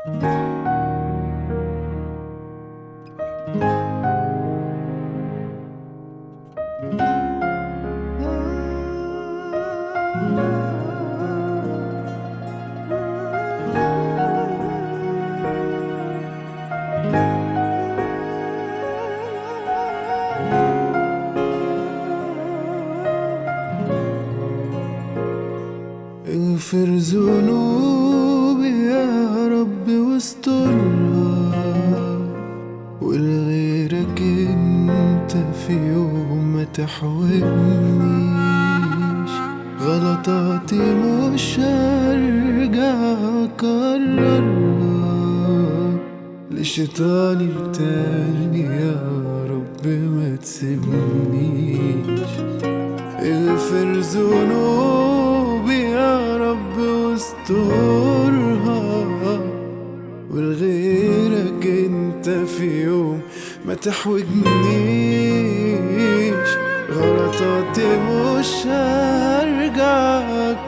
اغفر ذنوبي يا رب واسترها ولغيرك انت في يوم ما تحوجنيش غلطاتي مش هرجع اكررها لشيطاني التاني يا رب ما تسيبنيش اغفر ذنوبي يا رب واسترها ولغيرك انت في يوم ما تحوجنيش غلطاتي مش هرجع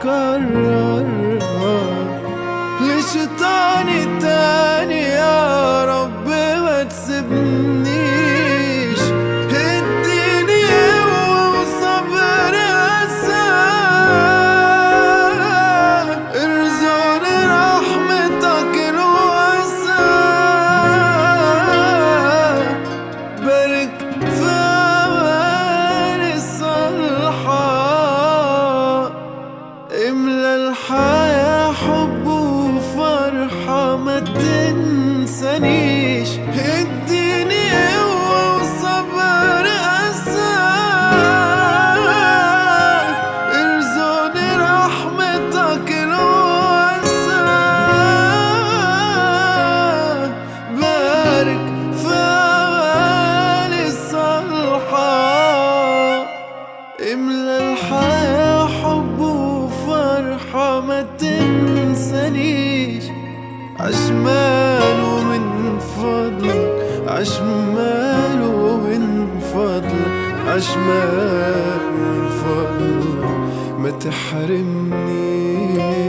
اكررها لشيطاني التاني يا رب ما تسيبنيش اديني قوة وصبر أساء ارزقني رحمتك الواسعة بارك في أواني الصالحة املى الحياة حب وفرحة ما تنسانيش اديني قوة وصبر أساء ارزقني رحمتك الواسعة بارك في أواني الصالحة املى الحياة حب وفرحة ما تنسانيش عشماله من فضلك عشماله من فضلك عشماله من فضلك ما تحرمنيش